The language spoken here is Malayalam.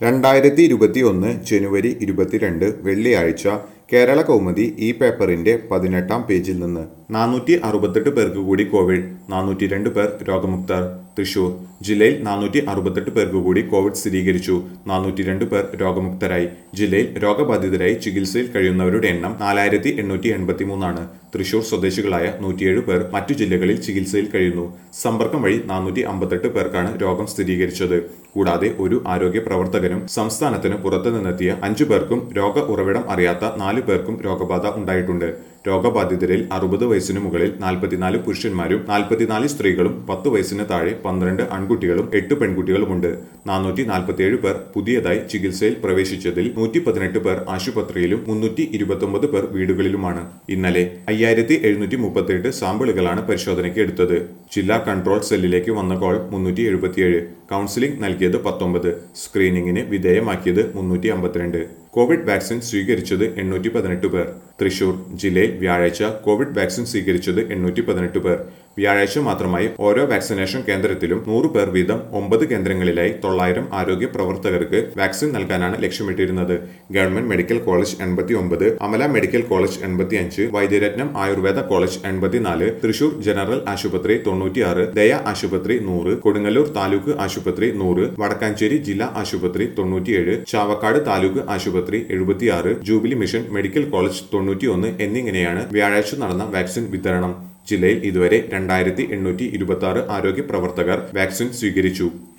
രണ്ടായിരത്തി ഇരുപത്തി ഒന്ന് ജനുവരി ഇരുപത്തിരണ്ട് വെള്ളിയാഴ്ച കേരള കൗമുദി ഈ പേപ്പറിന്റെ പതിനെട്ടാം പേജിൽ നിന്ന് നാനൂറ്റി അറുപത്തെട്ട് പേർക്ക് കൂടി കോവിഡ് നാനൂറ്റി രണ്ട് പേർ രോഗമുക്തർ തൃശൂർ ജില്ലയിൽ നാനൂറ്റി അറുപത്തെട്ട് പേർക്ക് കൂടി കോവിഡ് സ്ഥിരീകരിച്ചു നാനൂറ്റി രണ്ട് പേർ രോഗമുക്തരായി ജില്ലയിൽ രോഗബാധിതരായി ചികിത്സയിൽ കഴിയുന്നവരുടെ എണ്ണം നാലായിരത്തി എണ്ണൂറ്റി എൺപത്തി മൂന്നാണ് തൃശൂർ സ്വദേശികളായ നൂറ്റിയേഴ് പേർ മറ്റു ജില്ലകളിൽ ചികിത്സയിൽ കഴിയുന്നു സമ്പർക്കം വഴി നാനൂറ്റി അമ്പത്തെട്ട് പേർക്കാണ് രോഗം സ്ഥിരീകരിച്ചത് കൂടാതെ ഒരു ആരോഗ്യ പ്രവർത്തകനും സംസ്ഥാനത്തിന് പുറത്തു നിന്നെത്തിയ അഞ്ചു പേർക്കും രോഗ ഉറവിടം അറിയാത്ത നാല് പേർക്കും രോഗബാധ ഉണ്ടായിട്ടുണ്ട് രോഗബാധിതരിൽ അറുപത് വയസ്സിന് മുകളിൽ നാൽപ്പത്തിനാല് പുരുഷന്മാരും നാൽപ്പത്തിനാല് സ്ത്രീകളും പത്ത് വയസ്സിന് താഴെ പന്ത്രണ്ട് ആൺകുട്ടികളും എട്ട് പെൺകുട്ടികളുമുണ്ട് നാനൂറ്റി നാൽപ്പത്തിയേഴ് പേർ പുതിയതായി ചികിത്സയിൽ പ്രവേശിച്ചതിൽ നൂറ്റി പതിനെട്ട് പേർ ആശുപത്രിയിലും മുന്നൂറ്റി ഇരുപത്തൊമ്പത് പേർ വീടുകളിലുമാണ് ഇന്നലെ അയ്യായിരത്തി എഴുന്നൂറ്റി മുപ്പത്തിയെട്ട് സാമ്പിളുകളാണ് പരിശോധനയ്ക്ക് എടുത്തത് ജില്ലാ കൺട്രോൾ സെല്ലിലേക്ക് വന്ന കോൾ മുന്നൂറ്റി എഴുപത്തിയേഴ് കൗൺസിലിംഗ് നൽകിയത് പത്തൊമ്പത് സ്ക്രീനിങ്ങിന് വിധേയമാക്കിയത് മുന്നൂറ്റി അമ്പത്തിരണ്ട് കോവിഡ് വാക്സിൻ സ്വീകരിച്ചത് എണ്ണൂറ്റി പതിനെട്ട് പേർ തൃശൂർ ജില്ലയിൽ വ്യാഴാഴ്ച കോവിഡ് വാക്സിൻ സ്വീകരിച്ചത് എണ്ണൂറ്റി പതിനെട്ട് പേർ വ്യാഴാഴ്ച മാത്രമായി ഓരോ വാക്സിനേഷൻ കേന്ദ്രത്തിലും നൂറ് പേർ വീതം ഒമ്പത് കേന്ദ്രങ്ങളിലായി തൊള്ളായിരം ആരോഗ്യ പ്രവർത്തകർക്ക് വാക്സിൻ നൽകാനാണ് ലക്ഷ്യമിട്ടിരുന്നത് ഗവൺമെന്റ് മെഡിക്കൽ കോളേജ് എൺപത്തി ഒമ്പത് അമല മെഡിക്കൽ കോളേജ് എൺപത്തി അഞ്ച് വൈദ്യരത്നം ആയുർവേദ കോളേജ് എൺപത്തിനാല് തൃശൂർ ജനറൽ ആശുപത്രി തൊണ്ണൂറ്റിയാറ് ദയ ആശുപത്രി നൂറ് കൊടുങ്ങല്ലൂർ താലൂക്ക് ആശുപത്രി നൂറ് വടക്കാഞ്ചേരി ജില്ലാ ആശുപത്രി തൊണ്ണൂറ്റിയേഴ് ചാവക്കാട് താലൂക്ക് ആശുപത്രി എഴുപത്തിയാറ് ജൂബിലി മിഷൻ മെഡിക്കൽ കോളേജ് തൊണ്ണൂറ്റിയൊന്ന് എന്നിങ്ങനെയാണ് വ്യാഴാഴ്ച നടന്ന വാക്സിൻ വിതരണം ജില്ലയിൽ ഇതുവരെ രണ്ടായിരത്തി എണ്ണൂറ്റി ഇരുപത്തി ആറ് ആരോഗ്യ പ്രവർത്തകർ വാക്സിൻ സ്വീകരിച്ചു